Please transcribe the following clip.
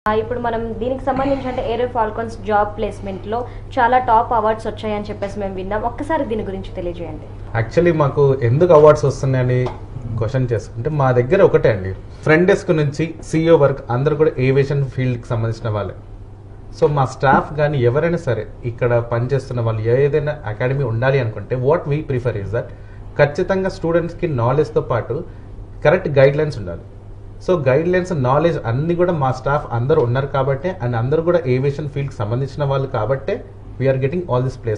ఆ, ఇప్పుడు మనం దీనికి సంబంధించి అంటే ఏరో ఫాల్కాన్స్ జాబ్ ప్లేస్మెంట్ లో చాలా టాప్ అవార్డ్స్ వచ్చాయని చెప్పేసి మేము విన్నాం ఒక్కసారి దీని గురించి తెలియజేయండి యాక్చువల్లీ మాకు ఎందుకు అవార్డ్స్ వస్తున్నాయని క్వశ్చన్ చేసుకుంటే మా దగ్గర ఒకటే అండి ఫ్రంట్ డెస్క్ నుంచి సిఇఓ వర్క్ అందరూ కూడా ఏవియేషన్ ఫీల్డ్కి సంబంధించిన వాళ్ళే సో మా స్టాఫ్ కానీ ఎవరైనా సరే ఇక్కడ పనిచేస్తున్న వాళ్ళు ఏదైనా అకాడమీ ఉండాలి అనుకుంటే what we prefer is that ఖచ్చితంగా స్టూడెంట్స్కి నాలెడ్జ్తో పాటు కరెక్ట్ గైడ్ లైన్స్ ఉండాలి సో గైడ్ లైన్స్ నాలెడ్జ్ అన్ని కూడా మా స్టాఫ్ అందరూ ఉన్నారు కాబట్టి అండ్ అందరూ కూడా ఏవియేషన్ ఫీల్డ్కి సంబంధించిన వాళ్ళు కాబట్టే we are getting all this place